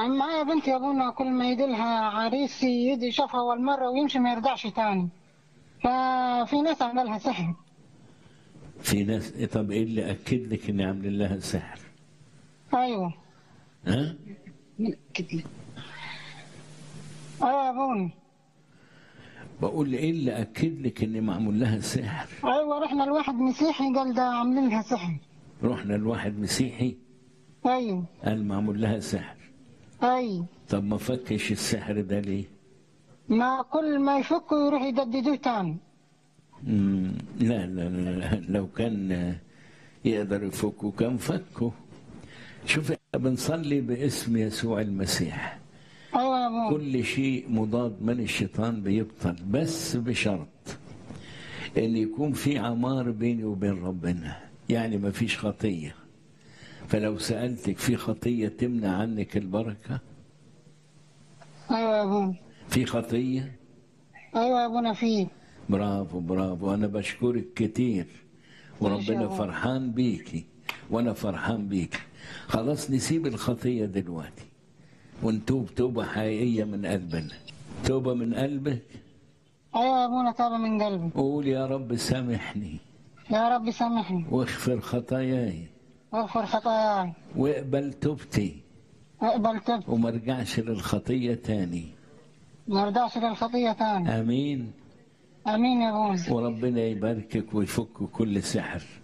معايا بنت يا ابونا كل ما يدلها عريس يدي يشوفها أول مرة ويمشي ما يرجعش تاني ففي ناس عملها سحر في ناس طب ايه اللي اكد لك اني عامل لها سحر أيوه ها أيوه يا ابونا بقول ايه اللي اكد لك اني معمول لها سحر أيوه رحنا لواحد مسيحي قال ده عاملين لها سحر رحنا لواحد مسيحي أيوه قال معمول لها سحر أيوه طب ما فكش السحر ده ليه ما كل ما يفكوا يروح يجددوه تاني مم، لا لا لا لا، لو كان يقدر يفكه كان فكه شوف إحنا بنصلي باسم يسوع المسيح أيوه يا ابونا كل شيء مضاد من الشيطان بيبطل بس بشرط ان يكون في عمار بيني وبين ربنا يعني ما فيش خطيه فلو سالتك في خطيه تمنع عنك البركه أيوه يا ابونا في خطيه أيوه يا ابونا فيه برافو برافو انا بشكرك كتير وربنا الله. فرحان بيكي وانا فرحان بيك خلاص نسيب الخطيه دلوقتي ونتوب توبه حقيقيه من قلبنا توبه من قلبك أيوه يا ابونا تاب من قلبي قول يا رب سامحني يا رب سامحني واغفر خطاياي واغفر خطاياي واقبل توبتي اقبل تب وما ارجعش للخطيه تاني ما ارجعش للخطية تاني امين امين يا ابونا وربنا يباركك ويفك كل سحر